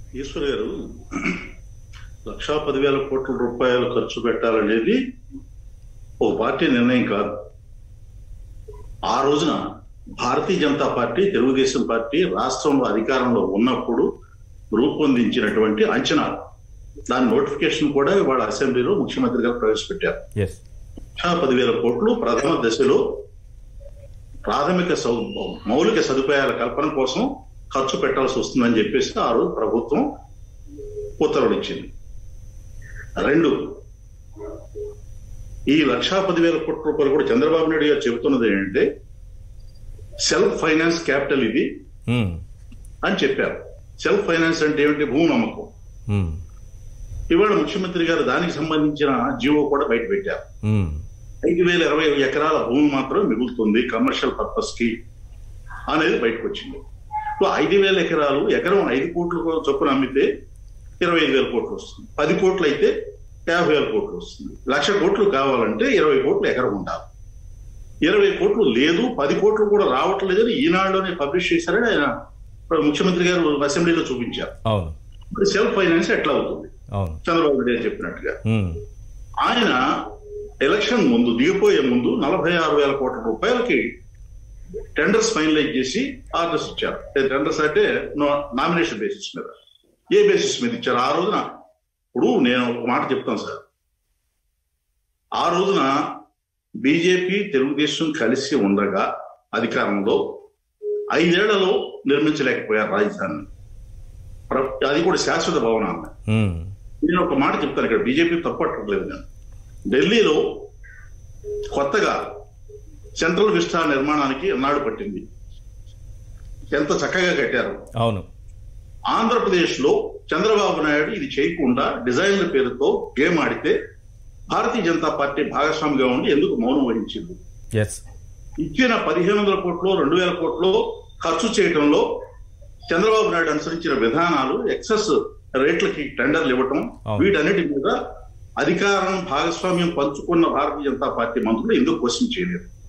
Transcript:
ఈశ్వర్ గారు లక్షా పదివేల కోట్ల రూపాయలు ఖర్చు పెట్టాలనేది ఒక పార్టీ నిర్ణయం కాదు ఆ రోజున భారతీయ జనతా పార్టీ తెలుగుదేశం పార్టీ రాష్ట్రంలో అధికారంలో ఉన్నప్పుడు రూపొందించినటువంటి అంచనాలు దాని నోటిఫికేషన్ కూడా వాళ్ళ అసెంబ్లీలో ముఖ్యమంత్రి గారు ప్రవేశపెట్టారు ఎస్ లక్షా పదివేల కోట్లు ప్రథమ దశలో ప్రాథమిక సౌ మౌలిక సదుపాయాల కల్పన కోసం ఖర్చు పెట్టాల్సి వస్తుందని చెప్పేసి ఆ రోజు ప్రభుత్వం ఉత్తర్వులు ఇచ్చింది రెండు ఈ లక్షా పదివేల కోట్ల రూపాయలు కూడా చంద్రబాబు నాయుడు గారు చెబుతున్నది ఏంటంటే సెల్ఫ్ ఫైనాన్స్ క్యాపిటల్ ఇది అని చెప్పారు సెల్ఫ్ ఫైనాన్స్ అంటే ఏమిటి భూమి నమ్మకం ఇవాళ ముఖ్యమంత్రి గారు దానికి సంబంధించిన జీవో కూడా బయట పెట్టారు ఐదు వేల ఇరవై ఎకరాల భూమి మాత్రం మిగులుతుంది కమర్షియల్ పర్పస్ కి అనేది బయటకు వచ్చింది సో ఐదు వేల ఎకరాలు ఎకరం ఐదు కోట్లు చొప్పున అమ్మితే ఇరవై ఐదు వేల కోట్లు వస్తుంది పది కోట్లు అయితే యాభై వేల కోట్లు వస్తుంది లక్ష కోట్లు కావాలంటే ఇరవై కోట్లు ఎకరం ఉండాలి ఇరవై కోట్లు లేదు పది కోట్లు కూడా రావట్లేదని ఈనాడులోనే పబ్లిష్ చేశారని ఆయన ముఖ్యమంత్రి గారు అసెంబ్లీలో చూపించారు అవును మరి సెల్ఫ్ ఫైనాన్స్ ఎట్లా అవుతుంది అవును చంద్రబాబు నాయుడు గారు చెప్పినట్టుగా ఉమ్, ఆయన ఎలక్షన్ ముందు దిగిపోయే ముందు నలభై ఆరు వేల కోట్ల రూపాయలకి టెండర్స్ ఫైనలైజ్ చేసి ఆర్డర్స్ ఇచ్చారు టెండర్స్ అంటే నామినేషన్ బేసిస్ మీద ఏ బేసిస్ మీద ఇచ్చారు ఆ రోజున ఇప్పుడు నేను ఒక మాట చెప్తాను సార్ ఆ రోజున బీజేపీ తెలుగుదేశం కలిసి ఉండగా అధికారంలో ఐదేళ్లలో నిర్మించలేకపోయారు రాజధానిని ప్ర- అది కూడా శాశ్వత భవనాన్ని ఉమ్, నేను ఒక మాట చెప్తాను ఇక్కడ బీజేపీ తప్పట్లేదు నేను ఢిల్లీలో కొత్తగా సెంట్రల్ విస్టా నిర్మాణానికి ఎన్నాడు పట్టింది ఎంత చక్కగా కట్టారు అవును ఆంధ్రప్రదేశ్ లో చంద్రబాబు నాయుడు ఇది చేయకుండా డిజైన్ల పేరుతో గేమ్ ఆడితే భారతీయ జనతా పార్టీ భాగస్వామిగా ఉండి ఎందుకు మౌనం వహించింది ఎస్ ఇచ్చిన పదిహేను వందల కోట్లు రెండు వేల కోట్లు ఖర్చు చేయడంలో చంద్రబాబు నాయుడు అనుసరించిన విధానాలు ఎక్సెస్ రేట్లకి టెండర్లు ఇవ్వటం అవును. వీటన్నిటి మీద అధికారం భాగస్వామ్యం పంచుకున్న భారతీయ జనతా పార్టీ మంత్రులు ఎందుకు క్వశ్చన్ చేయలేదు